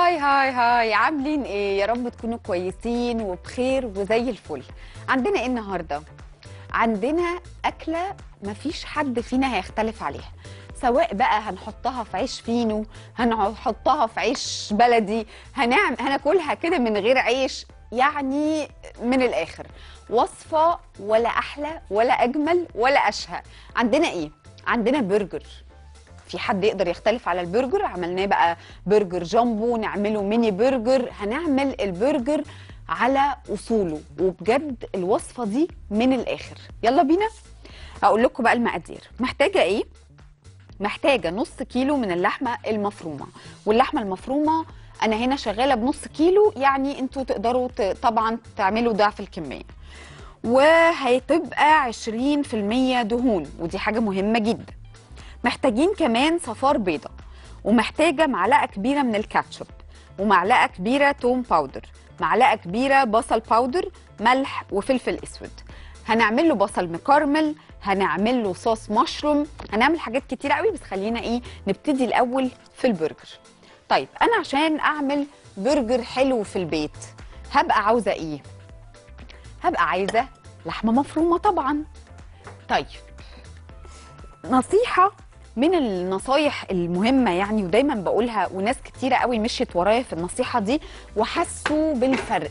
هاي هاي هاي عاملين ايه يا رب تكونوا كويسين وبخير وزي الفل عندنا ايه النهارده عندنا اكله مفيش حد فينا هيختلف عليها سواء بقى هنحطها في عيش فينو هنحطها في عيش بلدي هنعمل هناكلها كده من غير عيش يعني من الاخر وصفه ولا احلى ولا اجمل ولا اشهى عندنا ايه عندنا برجر في حد يقدر يختلف على البرجر عملناه بقى برجر جامبو نعمله ميني برجر هنعمل البرجر على اصوله وبجد الوصفه دي من الاخر يلا بينا هقول لكم بقى المقادير محتاجه ايه محتاجه نص كيلو من اللحمه المفرومه واللحمه المفرومه انا هنا شغاله بنص كيلو يعني انتوا تقدروا ت- طبعا تعملوا ضعف الكميه وهتبقى 20% دهون ودي حاجه مهمه جدا محتاجين كمان صفار بيضة ومحتاجة معلقة كبيرة من الكاتشب ومعلقة كبيرة توم باودر معلقة كبيرة بصل باودر ملح وفلفل اسود هنعمل له بصل مكرمل هنعمل له صوص مشروم هنعمل حاجات كتير قوي بس خلينا ايه نبتدي الاول في البرجر طيب انا عشان اعمل برجر حلو في البيت هبقى عاوزه ايه هبقى عايزه لحمه مفرومه طبعا طيب نصيحة من النصايح المهمة يعني ودايما بقولها وناس كتيرة قوي مشيت ورايا في النصيحة دي وحسوا بالفرق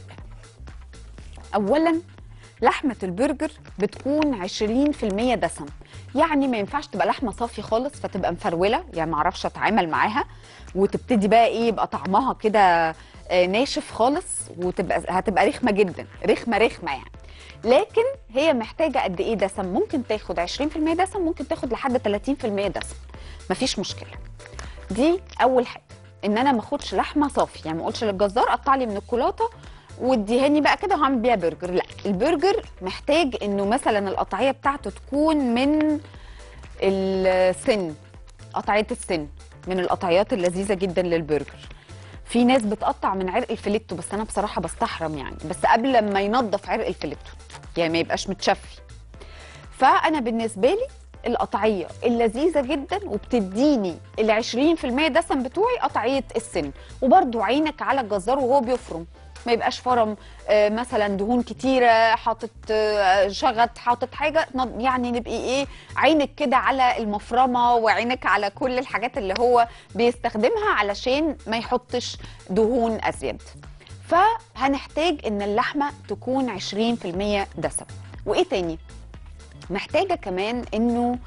أولا لحمة البرجر بتكون 20% دسم يعني ما ينفعش تبقى لحمة صافية خالص فتبقى مفرولة يعني معرفش اتعامل معاها وتبتدي بقى ايه يبقى طعمها كده آه، ناشف خالص وتبقى هتبقى رخمة جدا رخمة رخمة يعني لكن هي محتاجه قد ايه دسم ممكن تاخد 20% دسم ممكن تاخد لحد 30% دسم مفيش مشكله دي اول حاجه ان انا ما اخدش لحمه صافي يعني ما اقولش للجزار قطع لي من الكولاطه واديهاني بقى كده وهعمل بيها برجر لا البرجر محتاج انه مثلا القطعيه بتاعته تكون من السن قطعيه السن من القطعيات اللذيذه جدا للبرجر في ناس بتقطع من عرق الفليتو بس انا بصراحه بستحرم يعني بس قبل لما ينضف عرق الفليتو يعني ما يبقاش متشفي فانا بالنسبه لي القطعيه اللذيذه جدا وبتديني ال 20% دسم بتوعي قطعيه السن وبرده عينك على الجزار وهو بيفرم ما يبقاش فرم آه، مثلا دهون كتيره حاطط آه، شغط حاطط حاجه نض- يعني نبقي ايه عينك كده على المفرمه وعينك على كل الحاجات اللي هو بيستخدمها علشان ما يحطش دهون ازيد فهنحتاج ان اللحمه تكون 20% دسم وايه تاني محتاجه كمان انه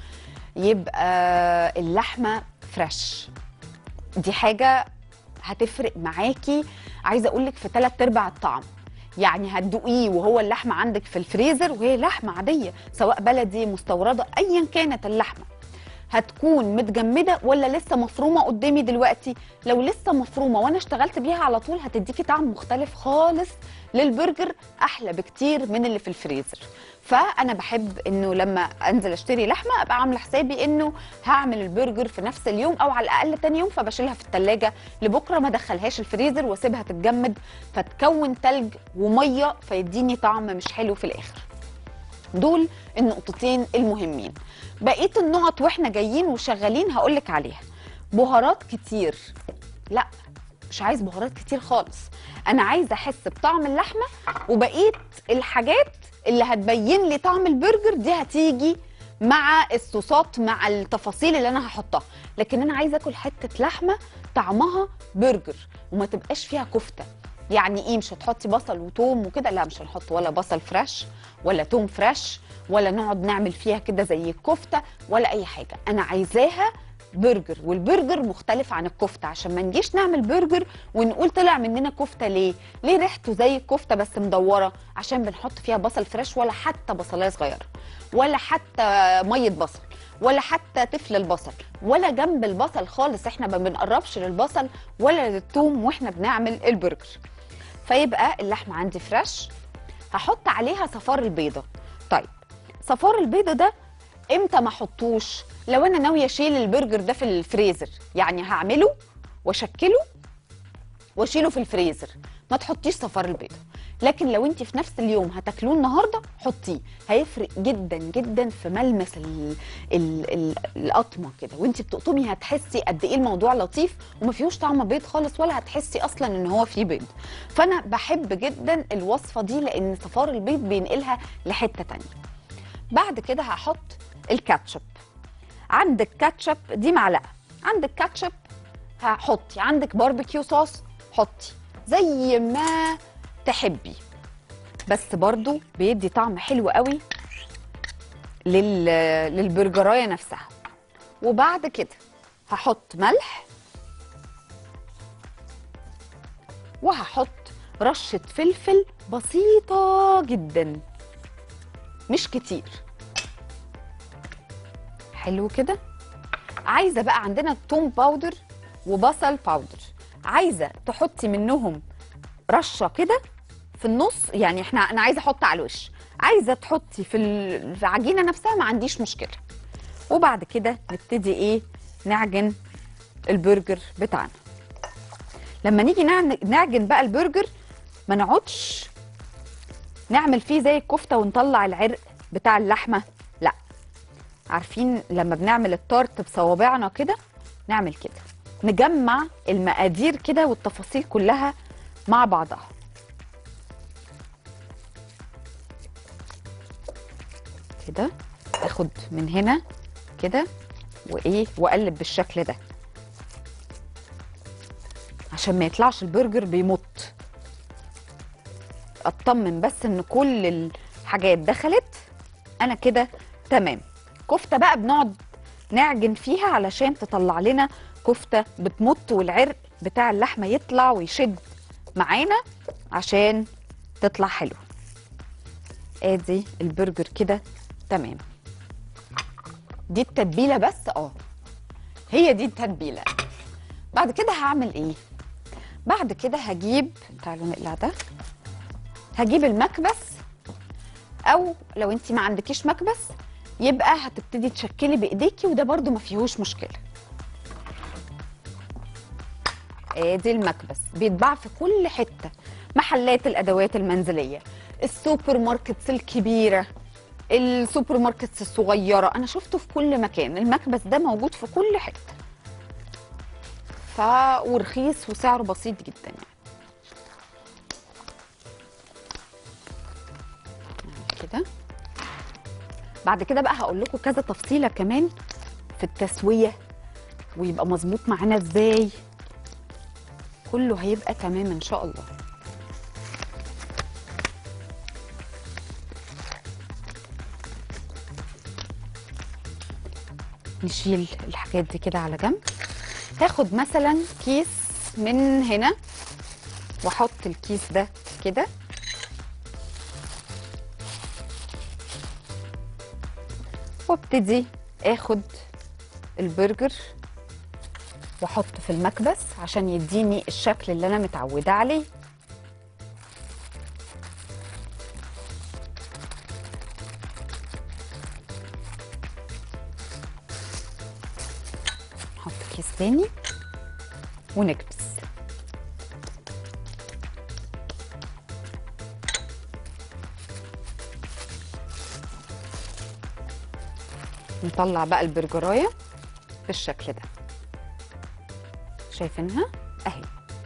يبقى اللحمه فريش دي حاجه هتفرق معاكي عايزه اقول لك في ثلاث ارباع الطعم يعني هتدوقيه وهو اللحمه عندك في الفريزر وهي لحمه عاديه سواء بلدي مستورده ايا كانت اللحمه هتكون متجمده ولا لسه مفرومه قدامي دلوقتي لو لسه مفرومه وانا اشتغلت بيها على طول هتديكي طعم مختلف خالص للبرجر احلى بكتير من اللي في الفريزر فانا بحب انه لما انزل اشتري لحمه ابقى عامله حسابي انه هعمل البرجر في نفس اليوم او على الاقل تاني يوم فبشيلها في التلاجة لبكره ما ادخلهاش الفريزر واسيبها تتجمد فتكون تلج وميه فيديني طعم مش حلو في الاخر دول النقطتين المهمين بقيه النقط واحنا جايين وشغالين هقولك عليها بهارات كتير لا مش عايز بهارات كتير خالص انا عايزه احس بطعم اللحمه وبقيه الحاجات اللي هتبين لي طعم البرجر دي هتيجي مع الصوصات مع التفاصيل اللي انا هحطها لكن انا عايزه اكل حته لحمه طعمها برجر وما تبقاش فيها كفته يعني ايه مش هتحطي بصل وتوم وكده لا مش هنحط ولا بصل فريش ولا توم فريش ولا نقعد نعمل فيها كده زي الكفته ولا اي حاجه انا عايزاها برجر والبرجر مختلف عن الكفته عشان ما نجيش نعمل برجر ونقول طلع مننا كفته ليه ليه ريحته زي الكفته بس مدوره عشان بنحط فيها بصل فريش ولا حتى بصلايه صغيره ولا حتى ميه بصل ولا حتى تفل البصل ولا جنب البصل خالص احنا ما بنقربش للبصل ولا للثوم واحنا بنعمل البرجر فيبقى اللحمه عندي فريش هحط عليها صفار البيضه طيب صفار البيضه ده امتى ما احطوش لو انا ناويه اشيل البرجر ده في الفريزر يعني هعمله واشكله واشيله في الفريزر ما تحطيش صفار البيضه لكن لو انت في نفس اليوم هتاكلوه النهارده حطيه هيفرق جدا جدا في ملمس ال ال ال القطمه كده وانت بتقطمي هتحسي قد ايه الموضوع لطيف وما فيهوش طعم بيض خالص ولا هتحسي اصلا ان هو فيه بيض فانا بحب جدا الوصفه دي لان صفار البيض بينقلها لحته تانية بعد كده هحط الكاتشب عندك كاتشب دي معلقه عندك كاتشب هحطي عندك باربيكيو صوص حطي زي ما تحبي بس برضو بيدي طعم حلو قوي لل... للبرجرايه نفسها وبعد كده هحط ملح وهحط رشه فلفل بسيطه جدا مش كتير حلو كده عايزه بقى عندنا توم باودر وبصل باودر عايزه تحطي منهم رشه كده في النص يعني احنا انا عايزه احط على الوش عايزه تحطي في ال- في العجينه نفسها ما عنديش مشكله وبعد كده نبتدي ايه نعجن البرجر بتاعنا لما نيجي نعن- نعجن بقى البرجر ما نقعدش نعمل فيه زي الكفته ونطلع العرق بتاع اللحمه لا عارفين لما بنعمل التارت بصوابعنا كده نعمل كده نجمع المقادير كده والتفاصيل كلها مع بعضها كده اخد من هنا كده وايه واقلب بالشكل ده عشان ما يطلعش البرجر بيمط اطمن بس ان كل الحاجات دخلت انا كده تمام كفته بقى بنقعد نعجن فيها علشان تطلع لنا كفته بتمط والعرق بتاع اللحمه يطلع ويشد معانا عشان تطلع حلو ادي البرجر كده تمام دي التتبيله بس اه هي دي التتبيله بعد كده هعمل ايه بعد كده هجيب تعالوا نقلع ده هجيب المكبس او لو انت ما عندكيش مكبس يبقى هتبتدي تشكلي بايديكي وده برضو ما فيهوش مشكله ادي المكبس بيتباع في كل حته محلات الادوات المنزليه السوبر ماركتس الكبيره السوبر ماركتس الصغيره انا شفته في كل مكان المكبس ده موجود في كل حته ف ورخيص وسعره بسيط جدا يعني نعمل كده بعد كده بقى هقول لكم كذا تفصيله كمان في التسويه ويبقى مظبوط معانا ازاي كله هيبقى تمام ان شاء الله نشيل الحاجات دي كده على جنب هاخد مثلا كيس من هنا واحط الكيس ده كده وابتدي اخد البرجر واحطه في المكبس عشان يديني الشكل اللي انا متعوده عليه نحط كيس تاني ونكبس نطلع بقى البرجرايه بالشكل ده شايفينها اهي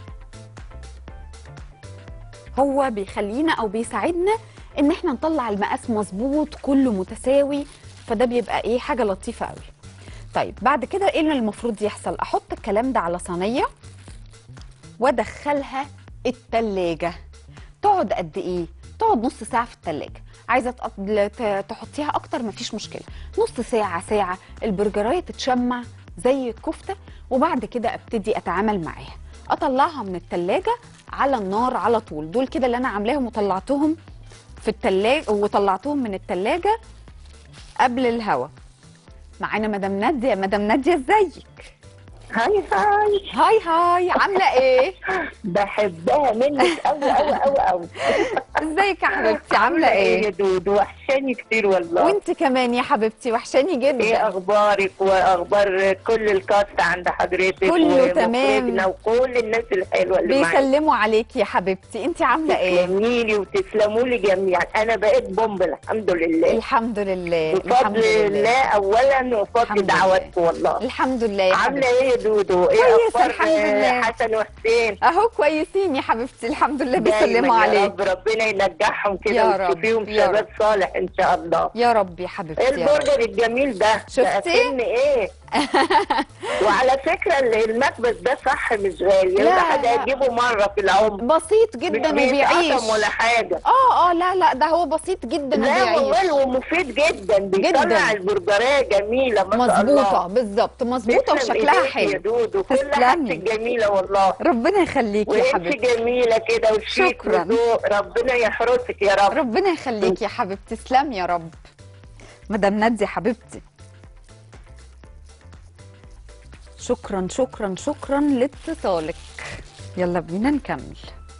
هو بيخلينا او بيساعدنا ان احنا نطلع المقاس مظبوط كله متساوي فده بيبقى ايه حاجه لطيفه قوي طيب بعد كده ايه اللي المفروض يحصل احط الكلام ده على صينيه وادخلها التلاجة تقعد قد ايه تقعد نص ساعه في التلاجة عايزه تقض- ت- تحطيها اكتر مفيش مشكله نص ساعه ساعه البرجرايه تتشمع زي الكفته وبعد كده ابتدي اتعامل معاها اطلعها من التلاجة على النار على طول دول كده اللي انا عاملاهم وطلعتهم في التلاجة وطلعتهم من التلاجة قبل الهوا معانا مدام ناديه مدام ناديه ازيك هاي هاي هاي هاي عامله ايه بحبها منك قوي قوي قوي قوي ازيك يا حبيبتي عامله يا ايه دود وحشاني كتير والله وانت كمان يا حبيبتي وحشاني ايه جدا اخبارك واخبار كل الكاست عند حضرتك كله تمام. ومخرجنا وكل الناس الحلوه اللي معاك بيسلموا عليكي يا حبيبتي انت عامله ايه تسلمي لي وتسلموا لي جميعا انا بقيت بومب الحمد لله الحمد لله الحمد بفضل لله الله اولا وفضل الحمد دعواتكم والله الحمد لله يا عامله حبيبتي ايه يا دودو ايه كويسة اخبار الحمد لله. حسن وحسين اهو كويسين يا حبيبتي الحمد لله دايماً بيسلموا يا عليك رب ربنا ينجحهم يا كده رب، وتشوفيهم يا شباب صالح ان شاء الله يا رب يا ايه حبيبتي يا رب. البرجر الجميل ده شفتي؟ ده أكن ايه وعلى فكره ال- المكبس ده صح مش غالي لا، الواحد لا. هيجيبه مره في العمر بسيط مش جدا وبيعيش بيتقطم ولا حاجه اه اه لا لا ده هو بسيط جدا لا وبيعيش والله ومفيد جدا بيطلع جداً. البرجريه جميله ما شاء الله مظبوطه بالظبط مظبوطه تسلم وشكلها إيديك يا حلو دودو كل تسلمي. حاجتك جميله والله ربنا يخليكي يا وانت حبيبتي جميله كده وشيك شكراً. وذوق ربنا يحرسك يا رب ربنا يخليكي يا حبيبتي تسلم يا رب مدام نادية حبيبتي شكرا شكرا شكرا لاتصالك يلا بينا نكمل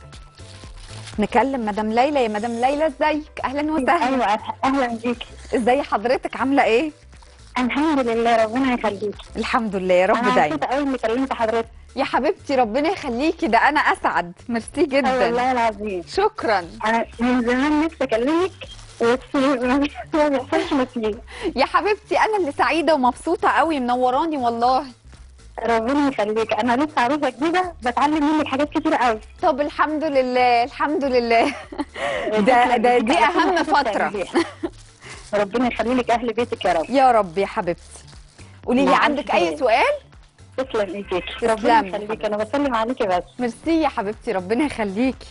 نكلم مدام ليلى يا مدام ليلى ازيك اهلا وسهلا ايوه اهلا بيكي ازاي حضرتك عامله ايه الحمد لله ربنا يخليكي الحمد لله يا رب انا دايما مبسوطه قوي اني كلمت حضرتك يا حبيبتي ربنا يخليكي ده انا اسعد ميرسي أي جدا والله العظيم شكرا انا من زمان نفسي اكلمك بس ما ما بيحصلش نصيب يا حبيبتي انا اللي سعيده ومبسوطه قوي منوراني والله ربنا يخليك انا لسه عروسه جديده بتعلم منك حاجات كتيره قوي طب الحمد لله الحمد لله ده ده دي اهم فتره ربنا يخلي لك اهل بيتك يا رب يا رب يا حبيبتي قولي لي مع عندك ألف اي سلامة. سؤال تسلم ايديك تسلمي. ربنا يخليك انا بسلم عليكي بس ميرسي يا حبيبتي ربنا يخليكي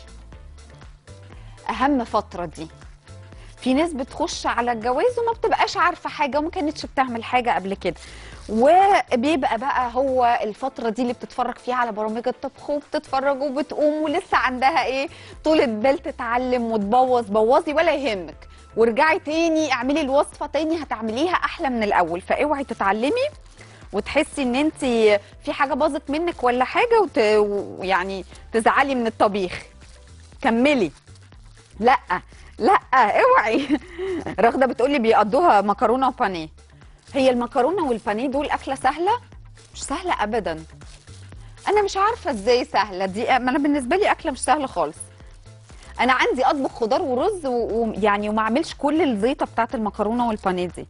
اهم فتره دي في ناس بتخش على الجواز وما بتبقاش عارفه حاجه وما كانتش بتعمل حاجه قبل كده وبيبقى بقى هو الفتره دي اللي بتتفرج فيها على برامج الطبخ وبتتفرج وبتقوم ولسه عندها ايه طولة بال تتعلم وتبوظ بوظي ولا يهمك وارجعي تاني اعملي الوصفه تاني هتعمليها احلى من الاول فاوعي تتعلمي وتحسي ان انت في حاجه باظت منك ولا حاجه وت... ويعني تزعلي من الطبيخ كملي لا لا اوعي رغده بتقولي بيقضوها مكرونه وبانيه هي المكرونه والبانيه دول اكله سهله مش سهله ابدا انا مش عارفه ازاي سهله دي ما انا بالنسبه لي اكله مش سهله خالص انا عندي اطبخ خضار ورز ويعني و... يعني وما اعملش كل الزيطه بتاعت المكرونه والبانيه دي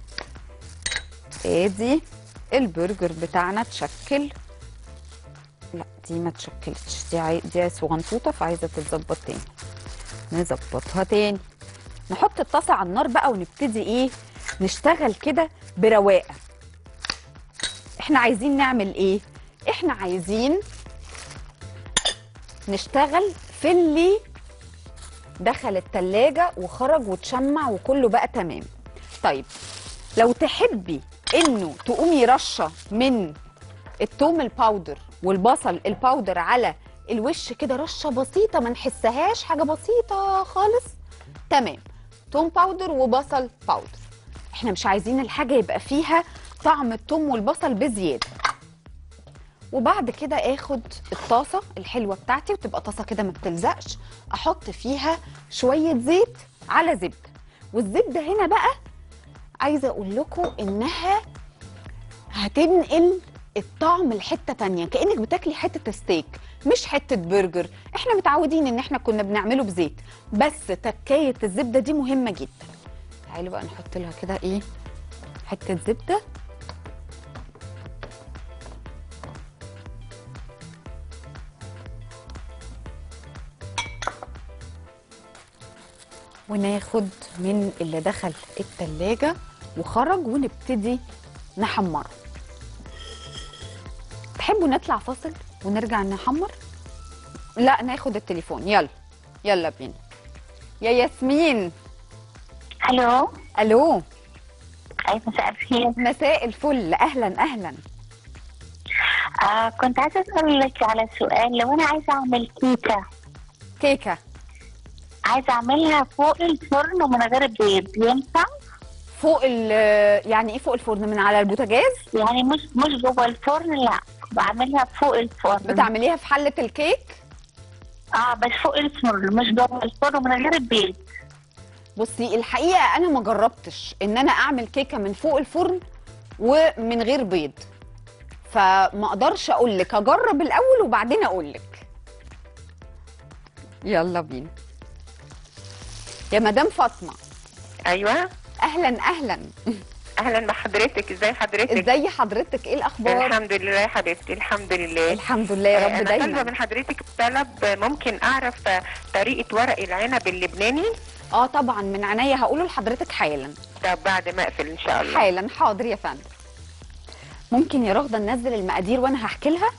ادي البرجر بتاعنا اتشكل لا دي ما اتشكلتش دي عاي... دي صغنطوطه فعايزه تتظبط تاني نظبطها تاني نحط الطاسه على النار بقى ونبتدي ايه نشتغل كده برواقه احنا عايزين نعمل ايه احنا عايزين نشتغل في اللي دخل التلاجة وخرج وتشمع وكله بقى تمام طيب لو تحبي انه تقومي رشه من التوم الباودر والبصل الباودر على الوش كده رشه بسيطه ما نحسهاش حاجه بسيطه خالص تمام توم باودر وبصل باودر احنا مش عايزين الحاجه يبقى فيها طعم التوم والبصل بزياده وبعد كده اخد الطاسه الحلوه بتاعتي وتبقى طاسه كده ما بتلزقش احط فيها شويه زيت على زبده والزبده هنا بقى عايزه اقول لكم انها هتنقل الطعم لحته تانية كانك بتاكلي حته ستيك مش حته برجر احنا متعودين ان احنا كنا بنعمله بزيت بس تكايه الزبده دي مهمه جدا تعالوا بقى نحط لها كده ايه حته زبده وناخد من اللي دخل التلاجة وخرج ونبتدي نحمره تحبوا نطلع فاصل ونرجع نحمر لا ناخد التليفون يلا يلا بينا يا ياسمين الو الو اي مساء الخير مساء الفل اهلا اهلا آه كنت عايزه اسالك على سؤال لو انا عايزه اعمل كيكه كيكه عايزه اعملها فوق الفرن ومن غير بيض ينفع فوق ال يعني ايه فوق الفرن من على البوتاجاز يعني مش مش جوه الفرن لا بعملها فوق الفرن بتعمليها في حله الكيك اه بس فوق الفرن مش جوه الفرن من غير البيض بصي الحقيقه انا ما جربتش ان انا اعمل كيكه من فوق الفرن ومن غير بيض فما اقدرش اقول لك اجرب الاول وبعدين اقول لك يلا بينا يا مدام فاطمه ايوه اهلا اهلا اهلا بحضرتك ازي حضرتك ازي حضرتك ايه الاخبار الحمد لله يا حبيبتي الحمد لله الحمد لله يا رب انا طالبه دايما من حضرتك طلب ممكن اعرف طريقه ورق العنب اللبناني اه طبعا من عينيا هقوله لحضرتك حالا ده بعد ما اقفل ان شاء الله حالا حاضر يا فندم ممكن يا رغده ننزل المقادير وانا هحكي لها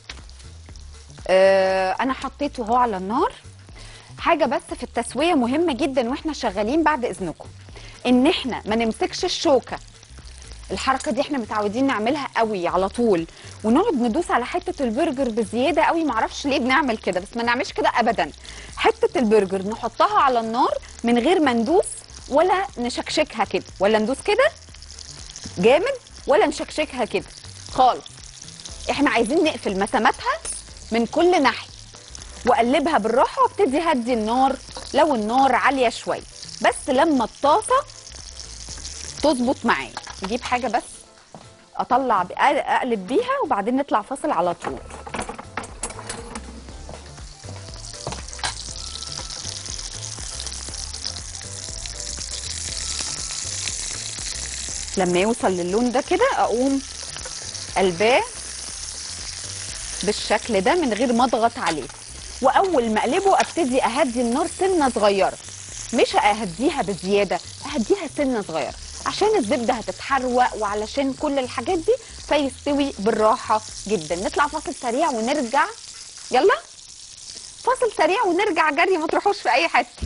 آه انا حطيته اهو على النار حاجه بس في التسويه مهمه جدا واحنا شغالين بعد اذنكم ان احنا ما نمسكش الشوكه الحركه دي احنا متعودين نعملها قوي على طول ونقعد ندوس على حته البرجر بزياده قوي معرفش ليه بنعمل كده بس ما نعملش كده ابدا حته البرجر نحطها على النار من غير ما ندوس ولا نشكشكها كده ولا ندوس كده جامد ولا نشكشكها كده خالص احنا عايزين نقفل مساماتها من كل ناحيه واقلبها بالراحه وابتدي هدي النار لو النار عاليه شويه بس لما الطاسه تظبط معايا نجيب حاجه بس اطلع ب- اقلب بيها وبعدين نطلع فاصل على طول لما يوصل للون ده كده اقوم قلباه بالشكل ده من غير ما اضغط عليه واول ما اقلبه ابتدي اهدي النار سنه صغيره مش اهديها بزياده اهديها سنه صغيره عشان الزبده هتتحروق وعلشان كل الحاجات دي فيستوي بالراحه جدا نطلع فاصل سريع ونرجع يلا فاصل سريع ونرجع جري ما تروحوش في اي حته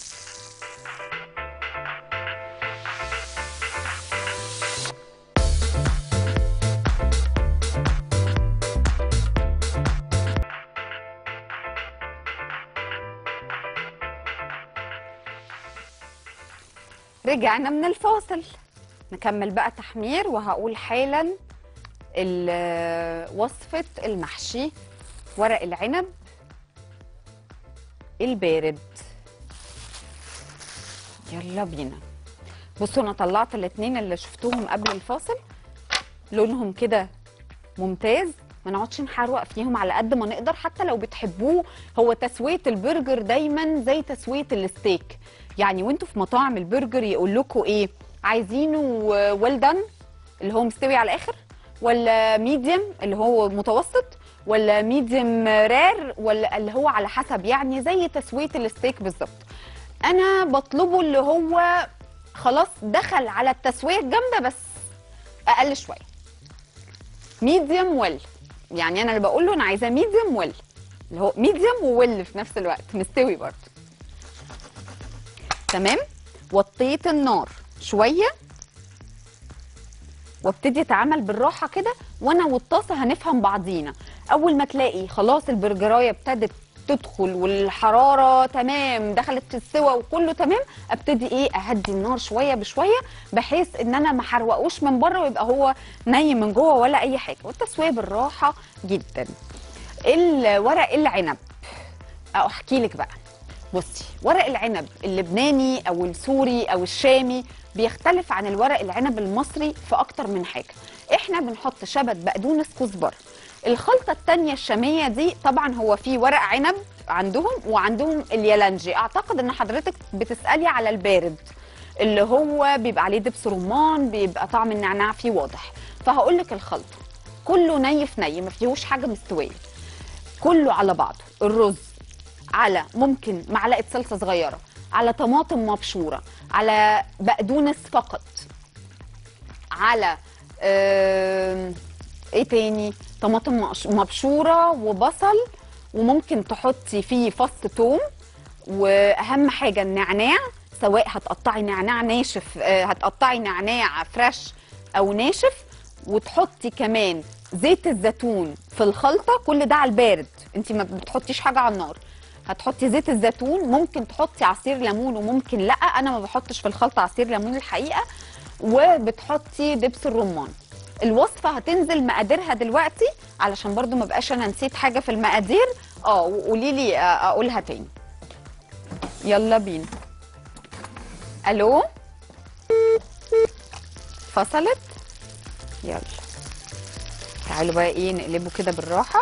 رجعنا من الفاصل نكمل بقى تحمير وهقول حالا ال- وصفة المحشي ورق العنب البارد يلا بينا بصوا انا طلعت الاتنين اللي شفتوهم قبل الفاصل لونهم كده ممتاز ما نقعدش نحروق فيهم على قد ما نقدر حتى لو بتحبوه هو تسويه البرجر دايما زي تسويه الستيك يعني وانتوا في مطاعم البرجر يقول لكم ايه عايزينه ويل دان اللي هو مستوي على الاخر ولا ميديم اللي هو متوسط ولا ميديم رار ولا اللي هو على حسب يعني زي تسويه الستيك بالظبط انا بطلبه اللي هو خلاص دخل على التسويه الجامده بس اقل شويه ميديوم ويل يعني انا اللي بقول له انا عايزاه ميديوم ويل اللي هو ميديوم وويل في نفس الوقت مستوي برضه تمام وطيت النار شويه وابتدي اتعامل بالراحه كده وانا والطاسه هنفهم بعضينا اول ما تلاقي خلاص البرجرايه ابتدت تدخل والحراره تمام دخلت في السوا وكله تمام ابتدي ايه اهدي النار شويه بشويه بحيث ان انا ما احرقوش من بره ويبقى هو ني من جوه ولا اي حاجه والتسويه بالراحه جدا الورق العنب أو احكي لك بقى بصي ورق العنب اللبناني او السوري او الشامي بيختلف عن الورق العنب المصري في اكتر من حاجه احنا بنحط شبت بقدونس كزبره الخلطه التانية الشاميه دي طبعا هو في ورق عنب عندهم وعندهم اليالنجي اعتقد ان حضرتك بتسالي على البارد اللي هو بيبقى عليه دبس رمان بيبقى طعم النعناع فيه واضح فهقول لك الخلطه كله ني في ني ما فيهوش حاجه مستويه كله على بعضه الرز على ممكن معلقه صلصه صغيره على طماطم مبشوره على بقدونس فقط على آم، ايه تاني طماطم مقش- مبشوره وبصل وممكن تحطي فيه فص ثوم واهم حاجه النعناع سواء هتقطعي نعناع ناشف آه، هتقطعي نعناع فريش او ناشف وتحطي كمان زيت الزيتون في الخلطه كل ده على البارد انت ما بتحطيش حاجه على النار هتحطي زيت الزيتون ممكن تحطي عصير ليمون وممكن لا انا ما بحطش في الخلطه عصير ليمون الحقيقه وبتحطي دبس الرمان الوصفه هتنزل مقاديرها دلوقتي علشان برضو ما بقاش انا نسيت حاجه في المقادير اه وقولي لي آه، اقولها تاني يلا بينا الو فصلت يلا تعالوا بقى ايه نقلبه كده بالراحه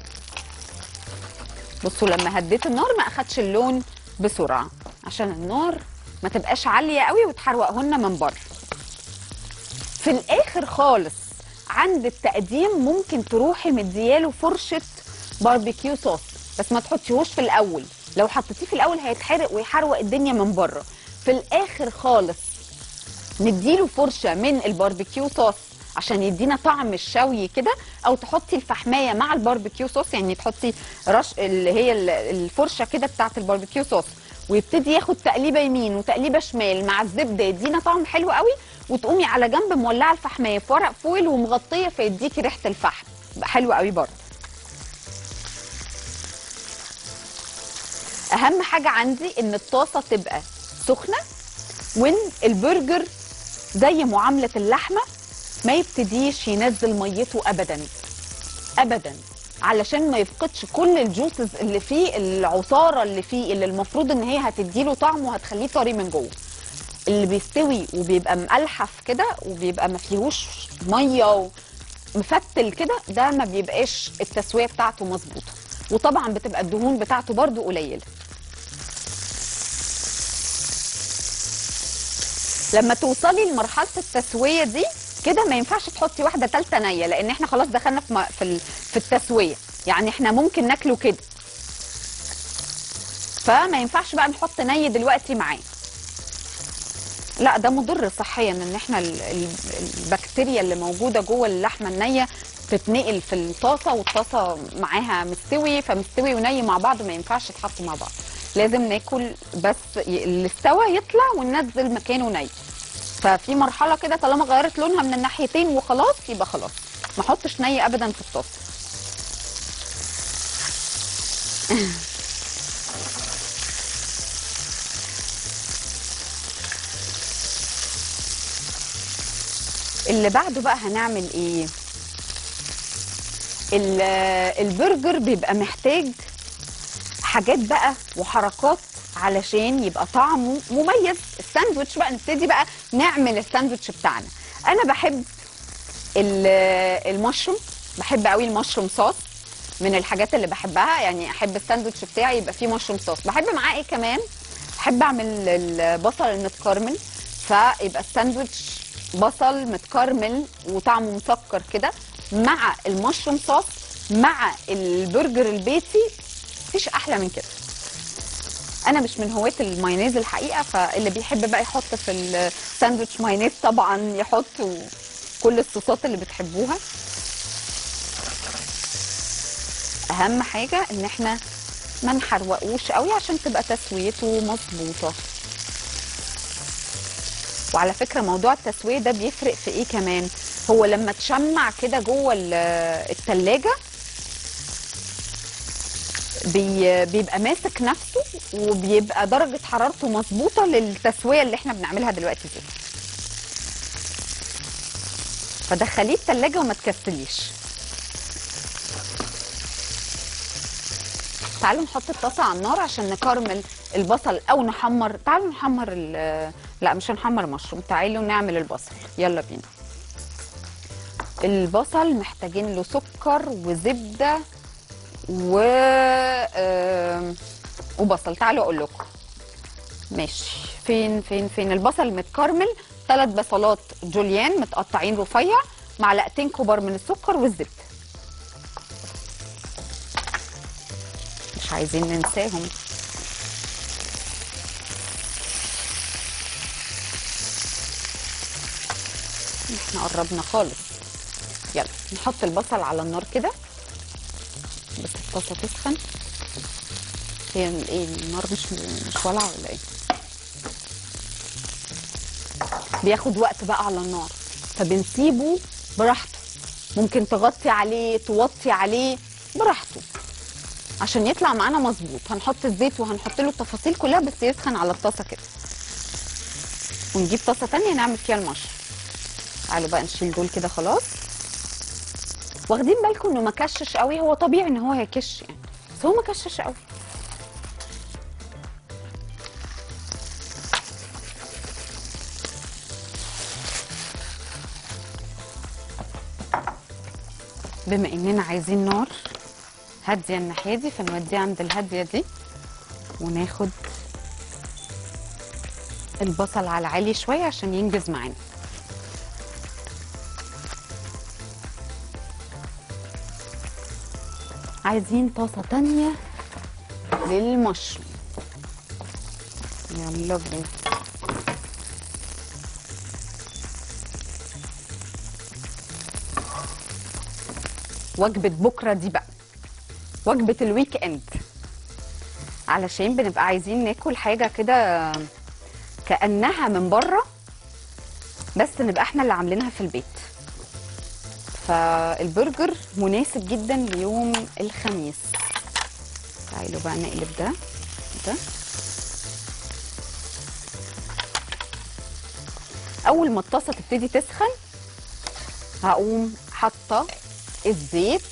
بصوا لما هديت النار ما اخدش اللون بسرعه عشان النار ما تبقاش عاليه قوي وتحروقهن من بره في الاخر خالص عند التقديم ممكن تروحي مدياله فرشه باربيكيو صوص بس ما تحطيهوش في الاول لو حطيتيه في الاول هيتحرق ويحروق الدنيا من بره في الاخر خالص نديله فرشه من الباربيكيو صوص عشان يدينا طعم الشوي كده او تحطي الفحمايه مع الباربيكيو صوص يعني تحطي رش اللي هي ال- الفرشه كده بتاعت الباربيكيو صوص ويبتدي ياخد تقليبه يمين وتقليبه شمال مع الزبده يدينا طعم حلو قوي وتقومي على جنب مولعه الفحمايه في ورق فويل ومغطيه فيديكي ريحه الفحم يبقى حلو قوي برضه اهم حاجه عندي ان الطاسه تبقى سخنه وان البرجر زي معامله اللحمه ما يبتديش ينزل ميته ابدا ابدا علشان ما يفقدش كل الجوسز اللي فيه العصاره اللي فيه اللي المفروض ان هي هتديله طعم وهتخليه طري من جوه اللي بيستوي وبيبقى مقلحف كده وبيبقى ما فيهوش ميه ومفتل كده ده ما بيبقاش التسويه بتاعته مظبوطه وطبعا بتبقى الدهون بتاعته برضو قليله لما توصلي لمرحله التسويه دي كده ما ينفعش تحطي واحده ثالثه نيه لان احنا خلاص دخلنا في م- في ال- في التسويه يعني احنا ممكن ناكله كده فما ينفعش بقى نحط ني دلوقتي معاه لا ده مضر صحيا ان احنا ال- ال- البكتيريا اللي موجوده جوه اللحمه النيه تتنقل في الطاسه والطاسه معاها مستوي فمستوي وني مع بعض ما ينفعش يتحطوا مع بعض لازم ناكل بس ي- اللي استوى يطلع وننزل مكانه ني ففي مرحله كده طالما غيرت لونها من الناحيتين وخلاص يبقى خلاص ما احطش ني ابدا في الطاسه اللي بعده بقى هنعمل ايه ال- البرجر بيبقى محتاج حاجات بقى وحركات علشان يبقى طعمه مميز الساندوتش بقى نبتدي بقى نعمل الساندوتش بتاعنا انا بحب ال- المشروم بحب قوي المشروم صوص من الحاجات اللي بحبها يعني احب الساندوتش بتاعي يبقى فيه مشروم صوص بحب معاه ايه كمان بحب اعمل البصل المتكرمل فيبقى الساندوتش بصل متكرمل وطعمه مسكر كده مع المشروم صوص مع البرجر البيتي مفيش احلى من كده انا مش من هواة المايونيز الحقيقه فاللي بيحب بقى يحط في الساندوتش مايونيز طبعا يحط كل الصوصات اللي بتحبوها اهم حاجه ان احنا ما نحروقوش قوي عشان تبقى تسويته مظبوطه وعلى فكره موضوع التسويه ده بيفرق في ايه كمان هو لما تشمع كده جوه ال- التلاجة بي بيبقى ماسك نفسه وبيبقى درجة حرارته مظبوطة للتسوية اللي احنا بنعملها دلوقتي دي فدخليه التلاجة وما تكسليش تعالوا نحط الطاسة على النار عشان نكرمل البصل او نحمر تعالوا نحمر ال- لا مش هنحمر مشروم تعالوا نعمل البصل يلا بينا البصل محتاجين له سكر وزبده و آم، وبصل تعالوا اقول لكم ماشي فين فين فين البصل المتكرمل ثلاث بصلات جوليان متقطعين رفيع معلقتين كبار من السكر والزبده مش عايزين ننساهم احنا قربنا خالص يلا نحط البصل على النار كده بس الطاسه تسخن هي ال- ايه النار مش مش والعه ولا ايه بياخد وقت بقى على النار فبنسيبه براحته ممكن تغطي عليه توطي عليه براحته عشان يطلع معانا مظبوط هنحط الزيت وهنحط له التفاصيل كلها بس يسخن على الطاسه كده ونجيب طاسه تانية نعمل فيها المشروم تعالوا بقى نشيل دول كده خلاص واخدين بالكم انه ما كشش قوي هو طبيعي ان هو هيكش يعني بس هو ما كشش قوي بما اننا عايزين نار هاديه الناحيه دي فنوديه عند الهاديه دي وناخد البصل على عالي شويه عشان ينجز معانا عايزين طاسه تانية للمشروم يلا بينا وجبة بكرة دي بقى وجبة الويك اند علشان بنبقى عايزين ناكل حاجة كده كأنها من بره بس نبقى احنا اللي عاملينها في البيت فالبرجر مناسب جدا ليوم الخميس تعالوا بقى نقلب ده ده اول ما الطاسه تبتدي تسخن هقوم حاطه الزيت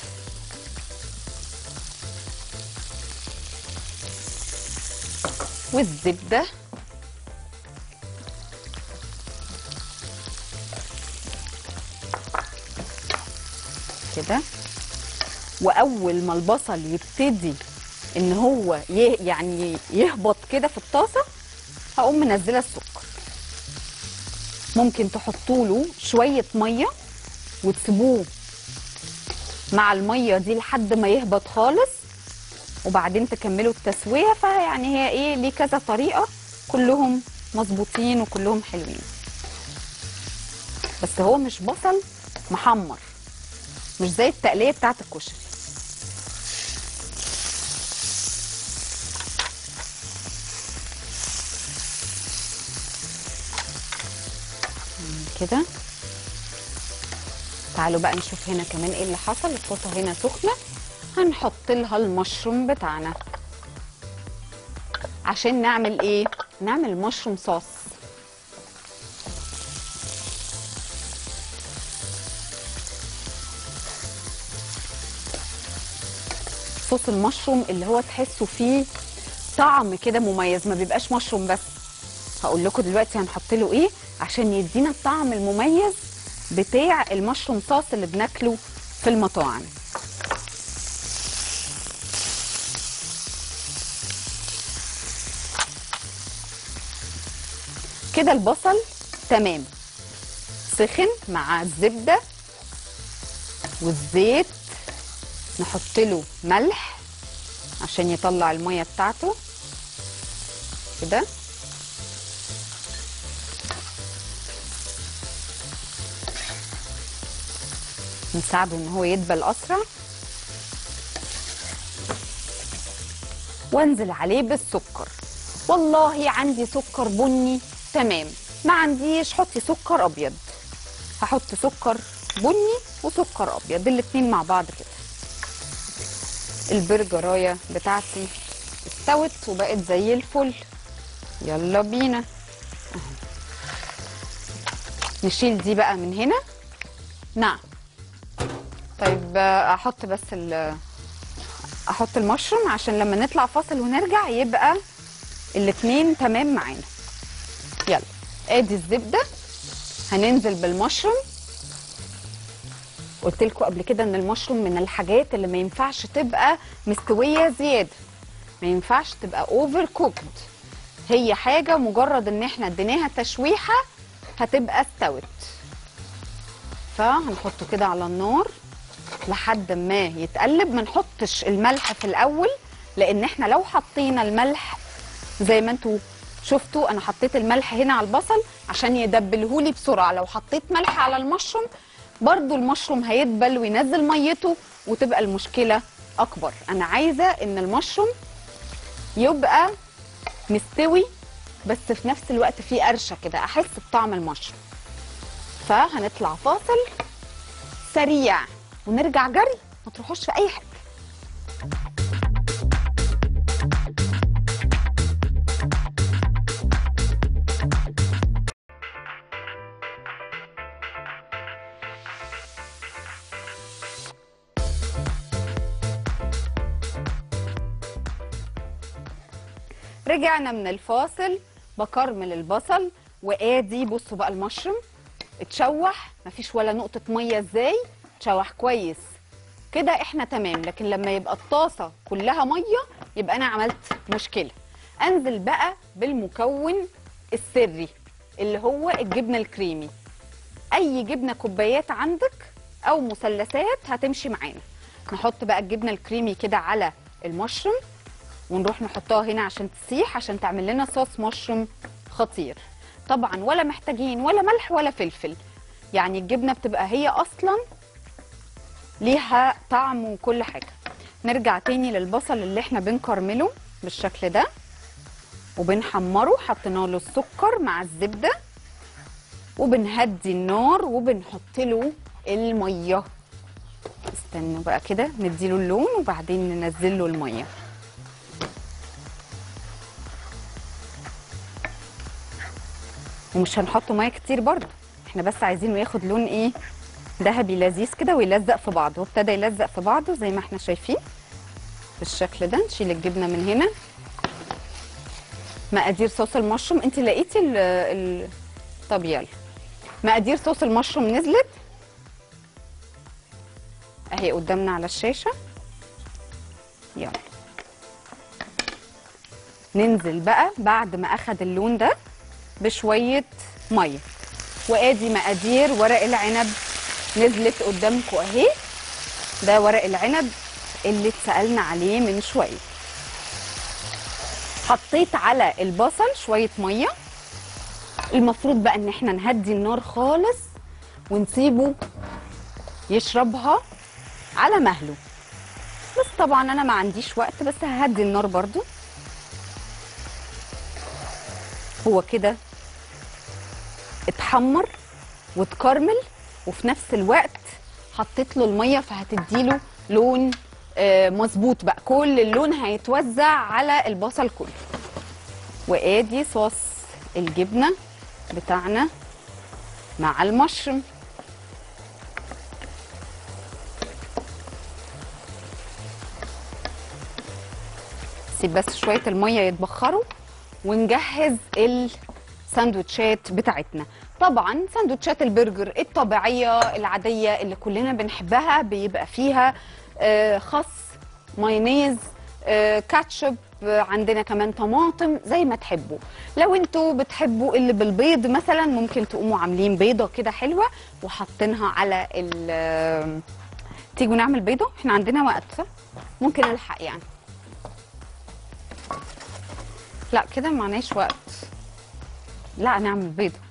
والزبده كده واول ما البصل يبتدي ان هو يه يعني يهبط كده في الطاسه هقوم منزله السكر ممكن تحطوا له شويه ميه وتسيبوه مع الميه دي لحد ما يهبط خالص وبعدين تكملوا التسويه فيعني هي ايه ليه كذا طريقه كلهم مظبوطين وكلهم حلوين بس هو مش بصل محمر مش زي التقليه بتاعت الكشري كده تعالوا بقى نشوف هنا كمان ايه اللي حصل الطاسه هنا سخنه هنحط لها المشروم بتاعنا عشان نعمل ايه نعمل مشروم صوص صوص المشروم اللي هو تحسوا فيه طعم كده مميز ما بيبقاش مشروم بس هقول لكم دلوقتي هنحط له ايه عشان يدينا الطعم المميز بتاع المشروم صوص اللي بناكله في المطاعم كده البصل تمام سخن مع الزبده والزيت نحط له ملح عشان يطلع الميه بتاعته كده نساعده ان هو يدبل اسرع وانزل عليه بالسكر والله عندي سكر بني تمام ما عنديش حطي سكر ابيض هحط سكر بني وسكر ابيض الاتنين مع بعض كده البرجرايه بتاعتي استوت وبقت زي الفل يلا بينا أهو. نشيل دي بقى من هنا نعم طيب آه، احط بس ال احط المشروم عشان لما نطلع فاصل ونرجع يبقى الاتنين تمام معانا يلا ادي الزبده هننزل بالمشروم قلت لكم قبل كده ان المشروم من الحاجات اللي ما ينفعش تبقى مستويه زياده ما ينفعش تبقى اوفر كوكد هي حاجه مجرد ان احنا اديناها تشويحه هتبقى استوت فهنحطه كده على النار لحد ما يتقلب ما نحطش الملح في الاول لان احنا لو حطينا الملح زي ما انتوا شفتوا انا حطيت الملح هنا على البصل عشان يدبلهولي بسرعه لو حطيت ملح على المشروم برضو المشروم هيدبل وينزل ميته وتبقى المشكله اكبر انا عايزه ان المشروم يبقى مستوي بس في نفس الوقت فيه قرشه كده احس بطعم المشروم فهنطلع فاصل سريع ونرجع جري ما تروحوش في اي حته رجعنا من الفاصل بكرمل البصل وادي بصوا بقى المشروم اتشوح مفيش ولا نقطه ميه ازاي اتشوح كويس كده احنا تمام لكن لما يبقى الطاسه كلها ميه يبقى انا عملت مشكله انزل بقى بالمكون السري اللي هو الجبنه الكريمي اي جبنه كوبايات عندك او مثلثات هتمشي معانا نحط بقى الجبنه الكريمي كده على المشروم ونروح نحطها هنا عشان تسيح عشان تعمل لنا صوص مشروم خطير طبعا ولا محتاجين ولا ملح ولا فلفل يعني الجبنه بتبقى هي اصلا ليها طعم وكل حاجه نرجع تاني للبصل اللي احنا بنكرمله بالشكل ده وبنحمره حطينا له السكر مع الزبده وبنهدي النار وبنحط له الميه استنوا بقى كده نديله اللون وبعدين ننزل له الميه ومش هنحط ميه كتير برضه احنا بس عايزينه ياخد لون ايه ذهبي لذيذ كده ويلزق في بعضه وابتدى يلزق في بعضه زي ما احنا شايفين بالشكل ده نشيل الجبنه من هنا مقادير صوص المشروم انت لقيتي ال ال طب يلا مقادير صوص المشروم نزلت اهي قدامنا على الشاشه يلا ننزل بقى بعد ما اخد اللون ده بشويه ميه وادي مقادير ورق العنب نزلت قدامكم اهي ده ورق العنب اللي اتسالنا عليه من شويه حطيت على البصل شويه ميه المفروض بقى ان احنا نهدي النار خالص ونسيبه يشربها على مهله بس طبعا انا ما عنديش وقت بس ههدي النار برضو هو كده اتحمر واتكرمل وفي نفس الوقت حطيت له الميه فهتديله لون آه، مظبوط بقى كل اللون هيتوزع على البصل كله وادي صوص الجبنه بتاعنا مع المشروم سيب بس شويه الميه يتبخروا ونجهز الساندوتشات بتاعتنا طبعا ساندوتشات البرجر الطبيعيه العاديه اللي كلنا بنحبها بيبقى فيها آه، خس مايونيز آه، كاتشب آه، عندنا كمان طماطم زي ما تحبوا لو انتوا بتحبوا اللي بالبيض مثلا ممكن تقوموا عاملين بيضه كده حلوه وحاطينها على ال آه، تيجوا نعمل بيضه احنا عندنا وقت صح؟ ممكن الحق يعني لا كده معناش وقت لا نعمل بيضة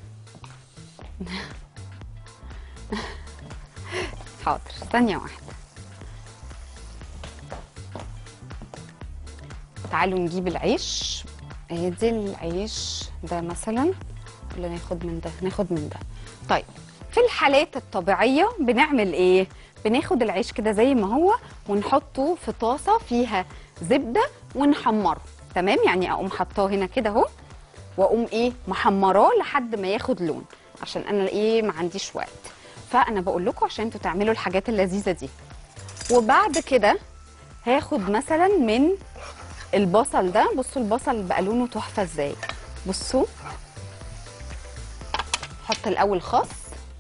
حاضر ثانية واحدة تعالوا نجيب العيش ادي العيش ده مثلا ولا ناخد من ده ناخد من ده طيب في الحالات الطبيعية بنعمل ايه بناخد العيش كده زي ما هو ونحطه في طاسة فيها زبدة ونحمره تمام يعني اقوم حطاه هنا كده اهو واقوم ايه محمراه لحد ما ياخد لون عشان انا ايه ما عنديش وقت فانا بقول لكم عشان انتوا تعملوا الحاجات اللذيذه دي وبعد كده هاخد مثلا من البصل ده بصوا البصل بقى لونه تحفه ازاي بصوا حط الاول خس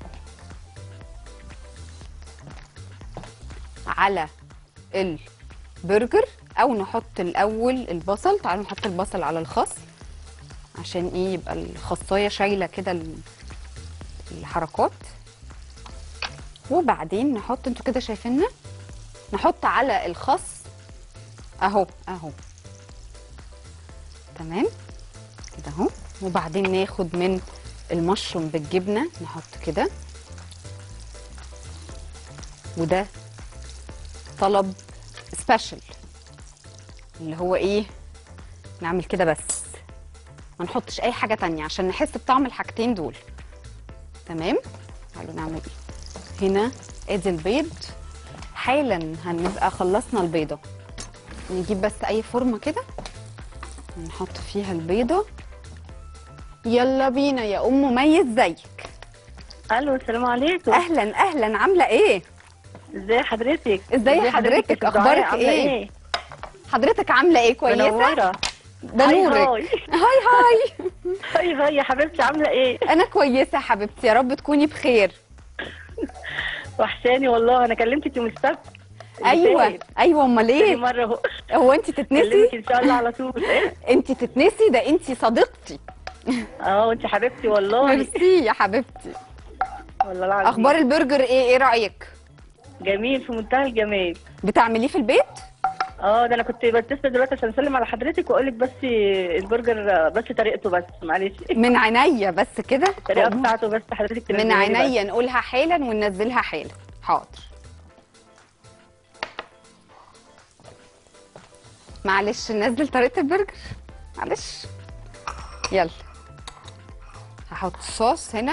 على البرجر او نحط الاول البصل تعالوا نحط البصل على الخس عشان ايه يبقى الخصايه شايله كده ال- الحركات وبعدين نحط انتوا كده شايفيننا نحط على الخس اهو اهو تمام كده اهو وبعدين ناخد من المشروم بالجبنه نحط كده وده طلب سبيشال اللي هو ايه نعمل كده بس ما نحطش اي حاجه تانية عشان نحس بطعم الحاجتين دول تمام تعالوا نعمل ايه هنا ادي البيض حالا هنبقى خلصنا البيضه نجيب بس اي فورمه كده ونحط فيها البيضه يلا بينا يا ام مميز زيك الو السلام عليكم اهلا اهلا عامله ايه ازي حضرتك ازاي حضرتك؟ ازاي أخبارك عاملة إيه؟ حضرتك عامله ايه كويسه منوره ده هاي نورك هاي هاي هاي هاي هاي يا حبيبتي عامله ايه انا كويسه يا حبيبتي يا رب تكوني بخير وحشاني والله انا كلمتك يوم السبت ايوه ايوه امال تاني ايه مره اهو هو انت تتنسي كلمك ان شاء الله على طول ايه انت تتنسي ده انت صديقتي اه انت حبيبتي والله ميرسي يا حبيبتي والله العظيم اخبار البرجر ايه ايه رايك جميل في منتهى الجمال بتعمليه في البيت اه ده انا كنت بتصل دلوقتي عشان اسلم على حضرتك واقول لك بس البرجر بس طريقته بس معلش من عينيا بس كده الطريقه بتاعته بس حضرتك من تنزليها لي بس. عينيا نقولها حالا وننزلها حالا حاضر معلش ننزل طريقة البرجر معلش يلا هحط صوص هنا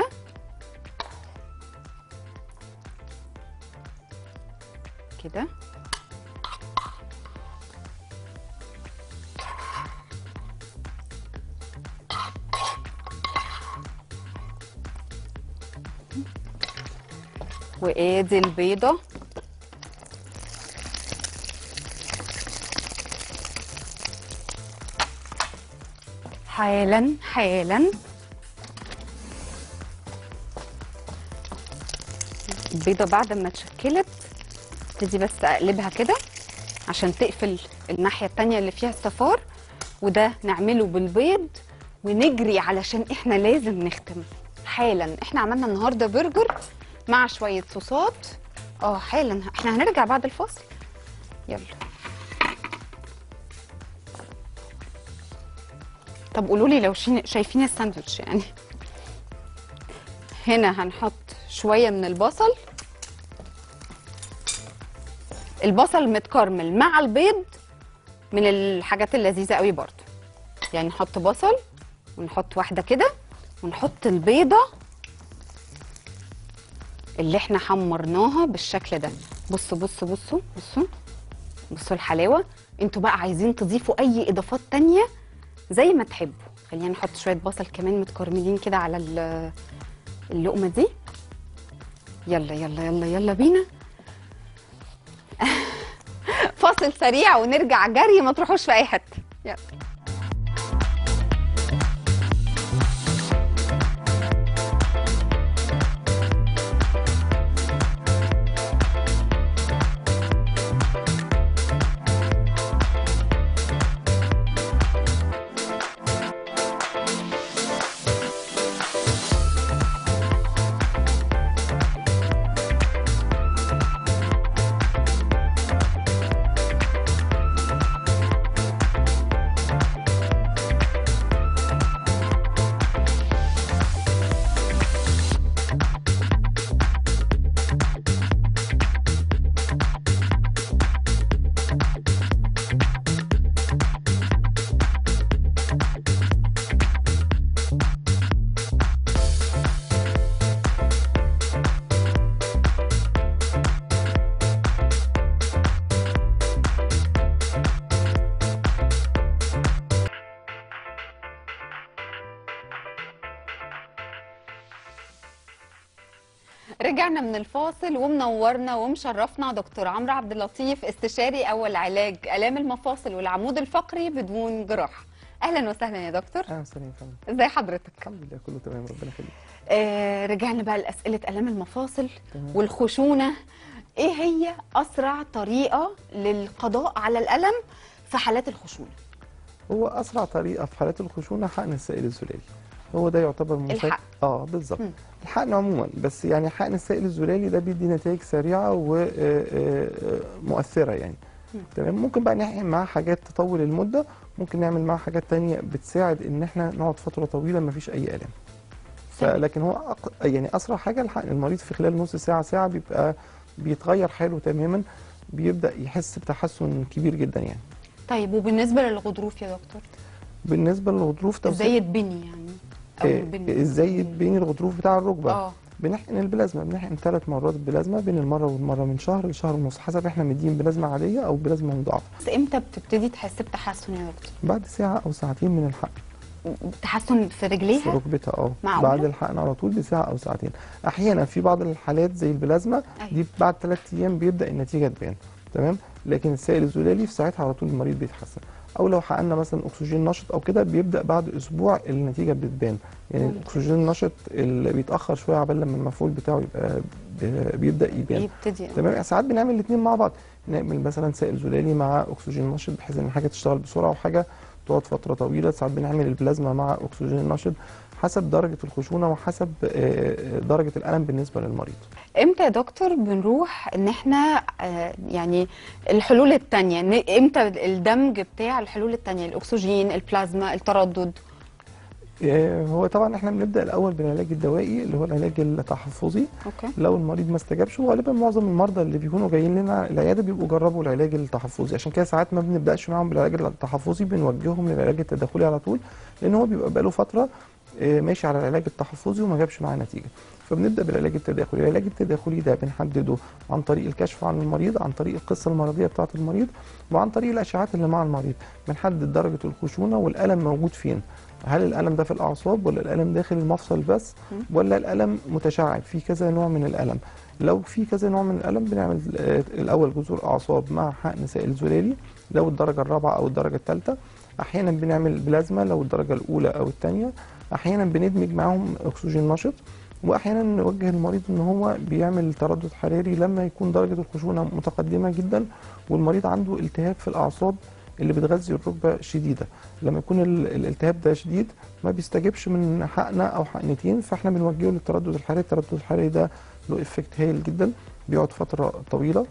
كده وادي البيضة حالا حالا البيضة بعد ما اتشكلت ابتدي بس اقلبها كده عشان تقفل الناحية التانية اللي فيها الصفار وده نعمله بالبيض ونجري علشان احنا لازم نختم حالا احنا عملنا النهارده برجر مع شوية صوصات اه حالا احنا هنرجع بعد الفاصل يلا طب قولوا لي لو شين- شايفين الساندوتش يعني هنا هنحط شوية من البصل البصل متكرمل مع البيض من الحاجات اللذيذة قوي برضو يعني نحط بصل ونحط واحدة كده ونحط البيضة اللي احنا حمرناها بالشكل ده بصوا بصوا بصوا بصوا بصوا الحلاوة انتوا بقى عايزين تضيفوا اي اضافات تانية زي ما تحبوا خلينا نحط شوية بصل كمان متكرملين كده على ال- اللقمة دي يلا يلا يلا يلا بينا فاصل سريع ونرجع جري ما تروحوش في اي حتة يلا رجعنا من الفاصل ومنورنا ومشرفنا دكتور عمرو عبد اللطيف استشاري اول علاج الام المفاصل والعمود الفقري بدون جراحه اهلا وسهلا يا دكتور اهلا وسهلا يا فندم ازي حضرتك الحمد لله كله تمام ربنا يخليك آه رجعنا بقى لاسئله الام المفاصل تمام. والخشونه ايه هي اسرع طريقه للقضاء على الالم في حالات الخشونه هو اسرع طريقه في حالات الخشونه حقن السائل الزلالي هو ده يعتبر مساعد الحقن. اه بالظبط مم. الحقن عموما بس يعني حقن السائل الزلالي ده بيدي نتائج سريعه ومؤثره يعني مم. تمام ممكن بقى نحقن معاه حاجات تطول المده ممكن نعمل معاه حاجات تانية بتساعد ان احنا نقعد فتره طويله ما فيش اي الام تمام. فلكن هو أق... يعني اسرع حاجه الحقن المريض في خلال نص ساعه ساعه بيبقى بيتغير حاله تماما بيبدا يحس بتحسن كبير جدا يعني طيب وبالنسبه للغضروف يا دكتور بالنسبه للغضروف توسيع- ازاي يتبني يعني او إيه، يتبني ازاي يتبني الغضروف بتاع الركبه اه بنحقن البلازما بنحقن ثلاث مرات بلازما بين المره والمره من شهر لشهر ونص حسب احنا مدين بلازما عاديه او بلازما مضاعفه بس امتى بتبتدي تحس بتحسن يا دكتور بعد ساعه او ساعتين من الحقن تحسن في في رجليها ركبتها اه معقولة؟ بعد الحقن على طول بساعه او ساعتين احيانا في بعض الحالات زي البلازما أيوة. دي بعد ثلاث ايام بيبدا النتيجه تبان تمام لكن السائل الزلالي في ساعتها على طول المريض بيتحسن او لو حققنا مثلا اكسجين نشط او كده بيبدا بعد اسبوع النتيجه بتبان يعني الاكسجين النشط اللي بيتاخر شويه عبال لما المفعول بتاعه يبقى ب- بيبدا يبان يبتدي تمام ساعات بنعمل الاثنين مع بعض نعمل مثلا سائل زلالي مع اكسجين نشط بحيث ان حاجه تشتغل بسرعه وحاجه تقعد فتره طويله ساعات بنعمل البلازما مع اكسجين نشط حسب درجه الخشونه وحسب آه، درجه الالم بالنسبه للمريض امتى يا دكتور بنروح ان احنا آه، يعني الحلول التانية ن- امتى الدمج بتاع الحلول التانية الاكسجين البلازما التردد آه، هو طبعا احنا بنبدا الاول بالعلاج الدوائي اللي هو العلاج التحفظي اوكي لو المريض ما استجابش وغالبا معظم المرضى اللي بيكونوا جايين لنا العياده بيبقوا جربوا العلاج التحفظي عشان كده ساعات ما بنبداش معاهم بالعلاج التحفظي بنوجههم للعلاج التداخلي على طول لان هو بيبقى بقاله فتره آه، ماشي على العلاج التحفظي وما جابش معاه نتيجه فبنبدا بالعلاج التداخلي العلاج التداخلي ده بنحدده عن طريق الكشف عن المريض عن طريق القصه المرضيه بتاعه المريض وعن طريق الاشعاعات اللي مع المريض بنحدد درجه الخشونه والالم موجود فين هل الالم ده في الاعصاب ولا الالم داخل المفصل بس ولا الالم متشعب في كذا نوع من الالم لو في كذا نوع من الالم بنعمل آه، الاول جذور اعصاب مع حقن سائل زلالي لو الدرجه الرابعه او الدرجه الثالثه احيانا بنعمل بلازما لو الدرجه الاولى او الثانيه احيانا بندمج معاهم اكسجين نشط واحيانا نوجه المريض ان هو بيعمل تردد حراري لما يكون درجه الخشونه متقدمه جدا والمريض عنده التهاب في الاعصاب اللي بتغذي الركبه شديده لما يكون ال- الالتهاب ده شديد ما بيستجيبش من حقنه او حقنتين فاحنا بنوجهه للتردد الحراري التردد الحراري ده له افكت هايل جدا بيقعد فتره طويله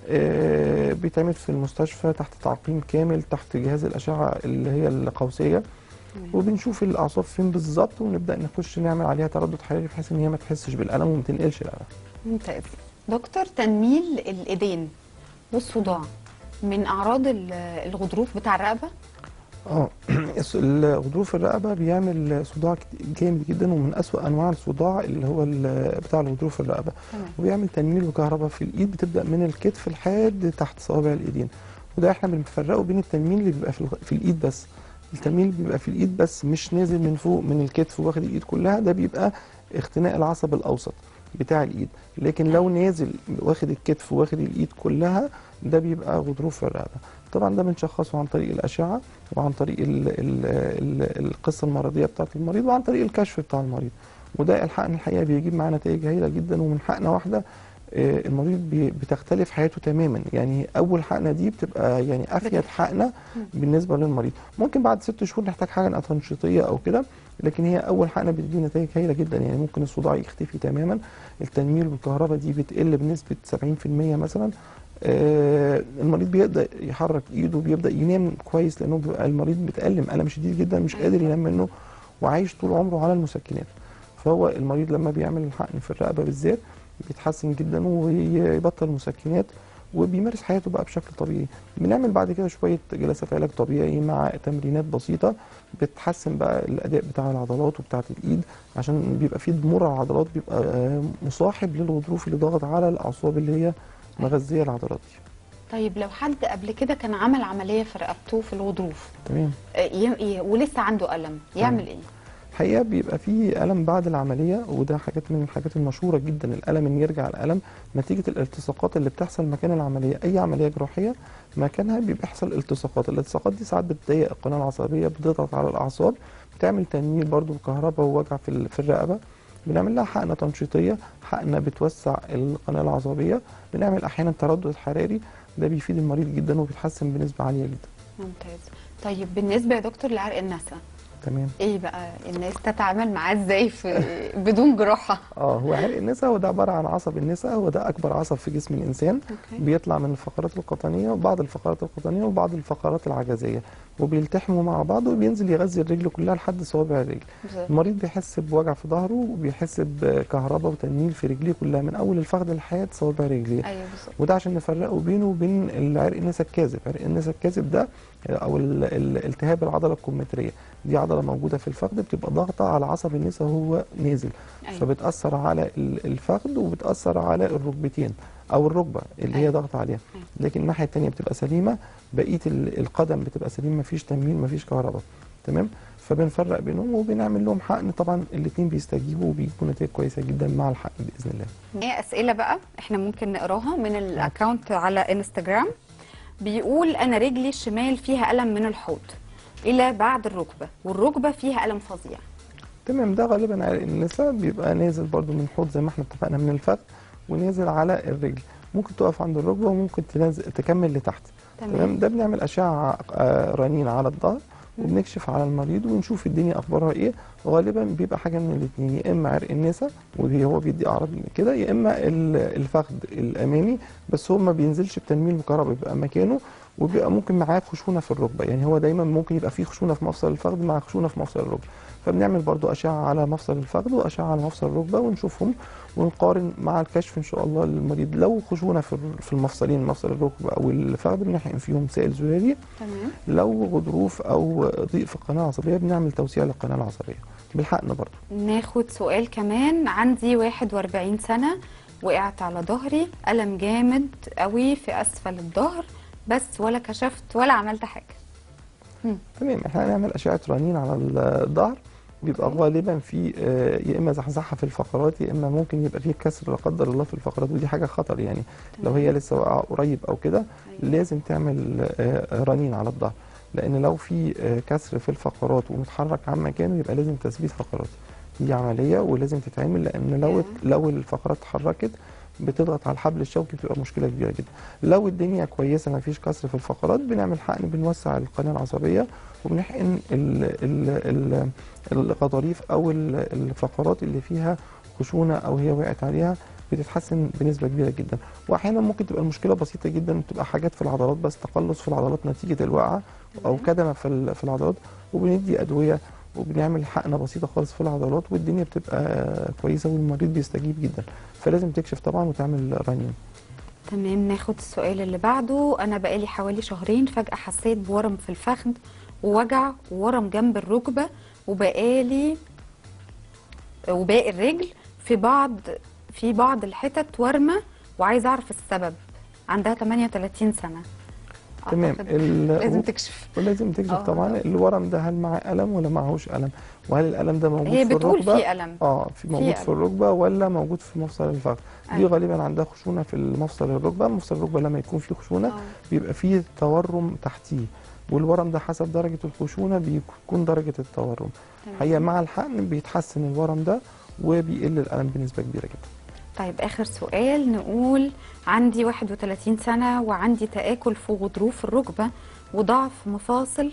آه، بيتعمل في المستشفى تحت تعقيم كامل تحت جهاز الاشعه اللي هي القوسيه وبنشوف الاعصاب فين بالظبط ونبدا نخش نعمل عليها تردد حراري بحيث ان هي ما تحسش بالالم وما تنقلش الالم ممتاز دكتور تنميل الايدين والصداع من اعراض ال- الغضروف بتاع الرقبه اه الس- الغضروف الرقبه بيعمل صداع كت- جامد جدا ومن اسوأ انواع الصداع اللي هو ال- بتاع الغضروف الرقبه تمام. وبيعمل تنميل وكهرباء في الايد بتبدا من الكتف لحد تحت صوابع الايدين وده احنا بنفرقه بين التنميل اللي بيبقى في, الغ- في الايد بس التنميل اللي بيبقى في الايد بس مش نازل من فوق من الكتف واخد الايد كلها ده بيبقى اختناق العصب الاوسط بتاع الايد لكن لو نازل واخد الكتف واخد الايد كلها ده بيبقى غضروف في الرقبه طبعا ده بنشخصه عن طريق الاشعه وعن طريق ال ال ال القصه المرضيه بتاعه المريض وعن طريق الكشف بتاع المريض وده الحقن الحقيقه بيجيب معاه نتائج هايله جدا ومن حقنه واحده آه، المريض بي- بتختلف حياته تماما يعني اول حقنه دي بتبقى يعني افيد حقنه بالنسبه للمريض ممكن بعد ست شهور نحتاج حاجه تنشيطيه او كده لكن هي اول حقنه بتدي نتائج هايله جدا يعني ممكن الصداع يختفي تماما التنميل والكهرباء دي بتقل بنسبه 70% مثلا آه، المريض بيبدا يحرك ايده بيبدا ينام كويس لانه بيبقى المريض بيتالم الم شديد جدا مش قادر ينام منه وعايش طول عمره على المسكنات فهو المريض لما بيعمل الحقن في الرقبه بالذات بيتحسن جدا ويبطل مسكنات وبيمارس حياته بقى بشكل طبيعي بنعمل بعد كده شويه جلسات علاج طبيعي مع تمرينات بسيطه بتحسن بقى الاداء بتاع العضلات وبتاعه الايد عشان بيبقى في ضمور على العضلات بيبقى آه، مصاحب للغضروف اللي ضغط على الاعصاب اللي هي مغذيه العضلات دي طيب لو حد قبل كده كان عمل عمليه في رقبته في الغضروف تمام آه، ي- ي- ولسه عنده الم يعمل ايه الحقيقه بيبقى في الم بعد العمليه وده حاجات من الحاجات المشهوره جدا الالم ان يرجع الالم نتيجه الالتصاقات اللي بتحصل مكان العمليه اي عمليه جراحيه مكانها بيحصل التصاقات الالتصاقات دي ساعات بتضيق القناه العصبيه بتضغط على الاعصاب بتعمل تنميل برضو وكهرباء ووجع في ال- في الرقبه بنعمل لها حقنه تنشيطيه حقنه بتوسع القناه العصبيه بنعمل احيانا تردد حراري ده بيفيد المريض جدا وبيتحسن بنسبه عاليه جدا ممتاز طيب بالنسبه يا دكتور لعرق النسا تمام ايه بقى الناس تتعامل معاه ازاي في بدون جراحه اه هو عرق النسا هو ده عباره عن عصب النسا هو ده اكبر عصب في جسم الانسان اوكي بيطلع من الفقرات القطنيه وبعض الفقرات القطنيه وبعض الفقرات العجزيه وبيلتحموا مع بعض وبينزل يغذي الرجل كلها لحد صوابع الرجل بالظبط. المريض بيحس بوجع في ظهره وبيحس بكهرباء وتنميل في رجليه كلها من اول الفخذ لحد صوابع رجليه ايوه بالظبط وده عشان نفرقه بينه وبين العرق النسا الكاذب عرق النسا الكاذب ده او ال- ال- التهاب العضله الكمثريه دي عضله موجوده في الفخذ بتبقى ضاغطه على عصب النسا وهو نازل أيوة. فبتاثر على ال- الفخذ وبتاثر على الركبتين او الركبه اللي هي أيوة. ضاغطه عليها أيوة. لكن الناحيه الثانيه بتبقى سليمه بقيه ال- القدم بتبقى سليمه مفيش تنميل مفيش كهرباء تمام فبنفرق بينهم وبنعمل لهم حقن طبعا الاثنين بيستجيبوا وبيجيبوا نتائج كويسه جدا مع الحقن باذن الله هي اسئله بقى احنا ممكن نقراها من الاكونت على انستجرام بيقول انا رجلي الشمال فيها الم من الحوض الى بعد الركبه والركبه فيها الم فظيع تمام ده غالبا على النساء بيبقى نازل برضو من الحوض زي ما احنا اتفقنا من الفخذ ونازل على الرجل ممكن تقف عند الركبه وممكن تنزل تكمل لتحت تمام ده بنعمل اشعه آه، رنين على الظهر وبنكشف على المريض ونشوف الدنيا اخبارها ايه غالبا بيبقى حاجه من الاثنين يا اما عرق النسا وهي هو بيدي اعراض من كده يا اما ال- الفخذ الامامي بس هو ما بينزلش بتنميل مكرر بيبقى مكانه وبيبقى ممكن معاه خشونه في الركبه يعني هو دايما ممكن يبقى فيه خشونه في مفصل الفخذ مع خشونه في مفصل الركبه فبنعمل برضو اشعه على مفصل الفخذ واشعه على مفصل الركبه ونشوفهم ونقارن مع الكشف ان شاء الله للمريض لو خشونه في ال- في المفصلين مفصل الركبه او الفخذ بنحقن فيهم سائل زلالي تمام لو غضروف او ضيق في القناه العصبيه بنعمل توسيع للقناه العصبيه بالحقن برضو ناخد سؤال كمان عندي 41 سنة وقعت على ظهري ألم جامد قوي في أسفل الظهر بس ولا كشفت ولا عملت حاجة تمام احنا هنعمل اشعه رنين على الظهر بيبقى غالبا في آه، يا اما زحزحه في الفقرات يا اما ممكن يبقى فيه كسر لا قدر الله في الفقرات ودي حاجه خطر يعني لو هي لسه واقعه قريب او كده لازم تعمل آه، رنين على الظهر لان لو في آه، كسر في الفقرات ومتحرك عن مكانه يبقى لازم تثبيت فقرات دي عمليه ولازم تتعمل لان لو تمام. لو الفقرات اتحركت بتضغط على الحبل الشوكي بتبقى مشكله كبيره جدا لو الدنيا كويسه ما فيش كسر في الفقرات بنعمل حقن بنوسع القناه العصبيه وبنحقن ال ال ال الغضاريف او ال- الفقرات اللي فيها خشونه او هي وقعت عليها بتتحسن بنسبه كبيره جدا واحيانا ممكن تبقى المشكله بسيطه جدا وتبقى حاجات في العضلات بس تقلص في العضلات نتيجه الوقعه او كدمه في ال- في العضلات وبندي ادويه وبنعمل حقنه بسيطه خالص في العضلات والدنيا بتبقى كويسه والمريض بيستجيب جدا فلازم تكشف طبعا وتعمل رنين تمام ناخد السؤال اللي بعده أنا بقالي حوالي شهرين فجأة حسيت بورم في الفخذ ووجع وورم جنب الركبة وبقالي وباقي الرجل في بعض في بعض الحتت ورمة وعايزة أعرف السبب عندها 38 سنة تمام أعتقد ال- لازم و- تكشف ولازم تكشف آه. طبعا الورم ده هل معاه الم ولا معهوش الم وهل الالم ده موجود هي في بتقول الركبه في ألم اه في موجود في ألم. الركبه ولا موجود في مفصل الفخذ دي أيوة. غالبا عندها خشونه في المفصل الركبه مفصل الركبه لما يكون فيه خشونه آه. بيبقى فيه تورم تحتيه والورم ده حسب درجه الخشونه بيكون درجه التورم تمام. هي مع الحقن بيتحسن الورم ده وبيقل الالم بنسبه كبيره جدا طيب آخر سؤال نقول عندي 31 سنة وعندي تآكل في غضروف الركبة وضعف مفاصل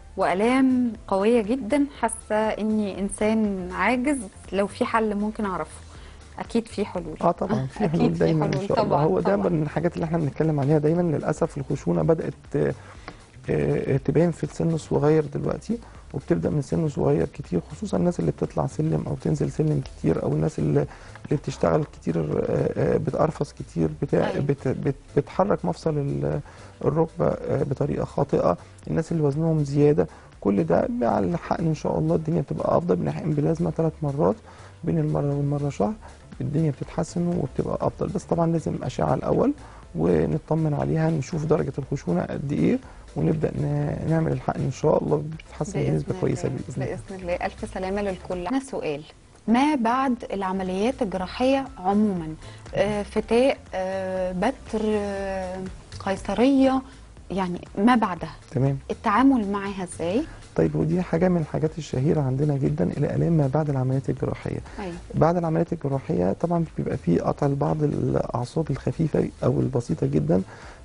وآلام قوية جدا حاسة إني إنسان عاجز لو في حل ممكن أعرفه أكيد في حلول اه طبعا في أكيد حلول في دايما ان حلول شاء الله طبعاً، هو ده طبعاً. من الحاجات اللي احنا بنتكلم عليها دايما للاسف الخشونه بدات آه، آه، تبان في السن الصغير دلوقتي وبتبدا من سن صغير كتير خصوصا الناس اللي بتطلع سلم او تنزل سلم كتير او الناس اللي اللي بتشتغل كتير آه، آه، بتقرفص كتير بتاع أيوة. بت بت بتحرك مفصل ال- الركبه آه، بطريقه خاطئه الناس اللي وزنهم زياده كل ده مع الحقن ان شاء الله الدنيا بتبقى افضل بنحقن بلازمه ثلاث مرات بين المره والمره شهر الدنيا بتتحسن وبتبقى افضل بس طبعا لازم اشعه الاول ونطمن عليها نشوف درجه الخشونه قد ايه ونبدا ن- نعمل الحقن ان شاء الله بتتحسن بنسبه كويسه باذن الله بإذن الله ألف سلامة للكل أنا سؤال ما بعد العمليات الجراحية عموما آه، فتاء آه، بتر آه، قيصرية يعني ما بعدها تمام التعامل معها ازاي؟ طيب ودي حاجه من الحاجات الشهيره عندنا جدا الالام ما بعد العمليات الجراحيه أيوة. بعد العمليات الجراحيه طبعا بيبقى فيه قطع لبعض الاعصاب الخفيفه او البسيطه جدا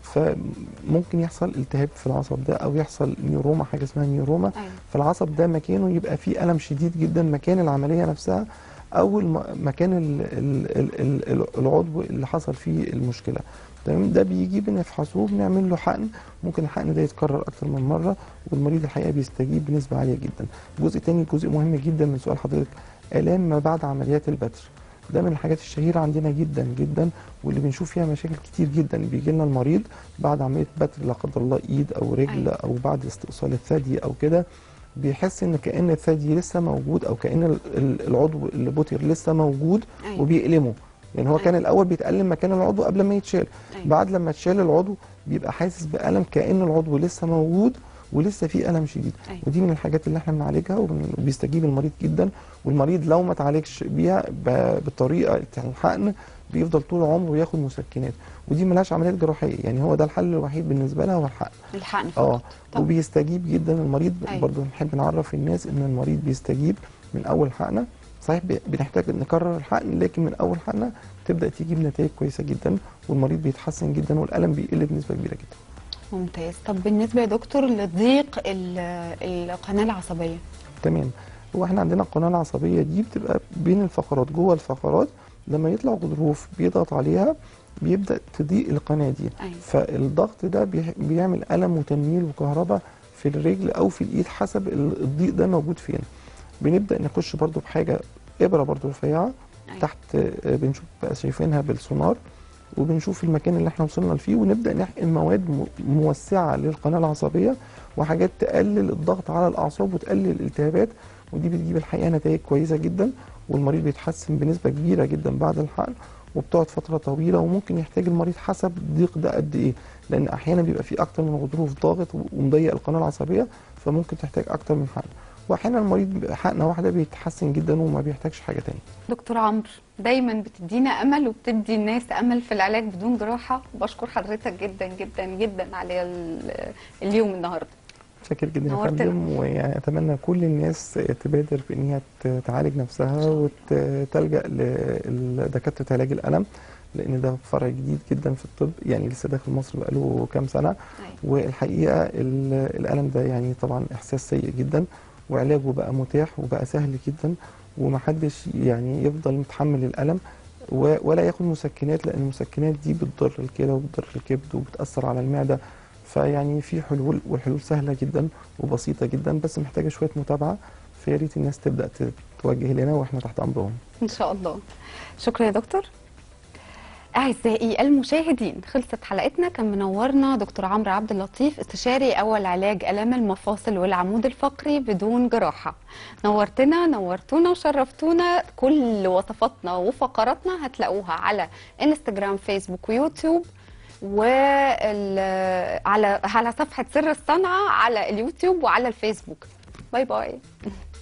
فممكن يحصل التهاب في العصب ده او يحصل نيوروما حاجه اسمها نيوروما أيوة. فالعصب ده مكانه يبقى فيه الم شديد جدا مكان العمليه نفسها او الم- مكان ال- ال- ال- ال- ال- العضو اللي حصل فيه المشكله تمام ده بيجي بنفحصه بنعمل له حقن ممكن الحقن ده يتكرر اكتر من مره والمريض الحقيقه بيستجيب بنسبه عاليه جدا جزء تاني جزء مهم جدا من سؤال حضرتك الام ما بعد عمليات البتر ده من الحاجات الشهيره عندنا جدا جدا واللي بنشوف فيها مشاكل كتير جدا بيجي لنا المريض بعد عمليه بتر لا قدر الله ايد او رجل أيوة. او بعد استئصال الثدي او كده بيحس ان كان الثدي لسه موجود او كان ال- ال- العضو اللي بوتر لسه موجود أيوة. وبيألمه يعني هو كان أيوة. الاول بيتألم مكان العضو قبل ما يتشال أيوة. بعد لما اتشال العضو بيبقى حاسس بألم كأن العضو لسه موجود ولسه في ألم شديد أيوة. ودي من الحاجات اللي احنا بنعالجها وبن- وبيستجيب المريض جدا والمريض لو ما اتعالجش بيها ب- بالطريقه بتاع الحقن بيفضل طول عمره ياخد مسكنات ودي ملهاش عمليات جراحيه يعني هو ده الحل الوحيد بالنسبه لها هو الحقن الحقن اه فقط طب. وبيستجيب جدا المريض أيوة. برضو نحب نعرف الناس ان المريض بيستجيب من اول حقنه صحيح بي- بنحتاج نكرر الحقن لكن من اول حقنه تبدا تجيب نتائج كويسه جدا والمريض بيتحسن جدا والالم بيقل بنسبه كبيره جدا ممتاز طب بالنسبه يا دكتور لضيق ال- القناه العصبيه تمام هو احنا عندنا القناه العصبيه دي بتبقى بين الفقرات جوه الفقرات لما يطلع غضروف بيضغط عليها بيبدا تضيق القناه دي أيوة. فالضغط ده بيح- بيعمل الم وتنميل وكهرباء في الرجل او في الايد حسب ال- الضيق ده موجود فين بنبدا نخش برضو بحاجه ابره برضو رفيعه أيوة. تحت آه، بنشوف بقى شايفينها بالسونار وبنشوف المكان اللي احنا وصلنا فيه ونبدا نحقن مواد م- موسعه للقناه العصبيه وحاجات تقلل الضغط على الاعصاب وتقلل الالتهابات ودي بتجيب الحقيقه نتائج كويسه جدا والمريض بيتحسن بنسبه كبيره جدا بعد الحقن وبتقعد فتره طويله وممكن يحتاج المريض حسب الضيق ده قد ايه لان احيانا بيبقى في اكتر من غضروف ضاغط ومضيق القناه العصبيه فممكن تحتاج اكتر من حقن واحيانا المريض حقنه واحده بيتحسن جدا وما بيحتاجش حاجه تاني دكتور عمرو دايما بتدينا امل وبتدي الناس امل في العلاج بدون جراحه بشكر حضرتك جدا جدا جدا على ال- اليوم النهارده شاكر جدا يا نورتنا. فندم ويعني اتمنى كل الناس تبادر بان هي ت- تعالج نفسها وتلجا لدكاتره علاج الالم لان ده فرع جديد جدا في الطب يعني لسه داخل مصر بقاله كام سنه أيوة. والحقيقه ال- الالم ده يعني طبعا احساس سيء جدا وعلاجه بقى متاح وبقى سهل جدا ومحدش يعني يفضل متحمل الالم و- ولا ياخد مسكنات لان المسكنات دي بتضر الكلى وبتضر الكبد وبتاثر على المعده فيعني في حلول والحلول سهله جدا وبسيطه جدا بس محتاجه شويه متابعه فيا ريت الناس تبدا ت- توجه لنا واحنا تحت امرهم ان شاء الله شكرا يا دكتور اعزائي المشاهدين خلصت حلقتنا كان منورنا دكتور عمرو عبد اللطيف استشاري اول علاج الام المفاصل والعمود الفقري بدون جراحه نورتنا نورتونا وشرفتونا كل وصفاتنا وفقراتنا هتلاقوها على انستجرام فيسبوك ويوتيوب وعلى على صفحه سر الصنعه على اليوتيوب وعلى الفيسبوك باي باي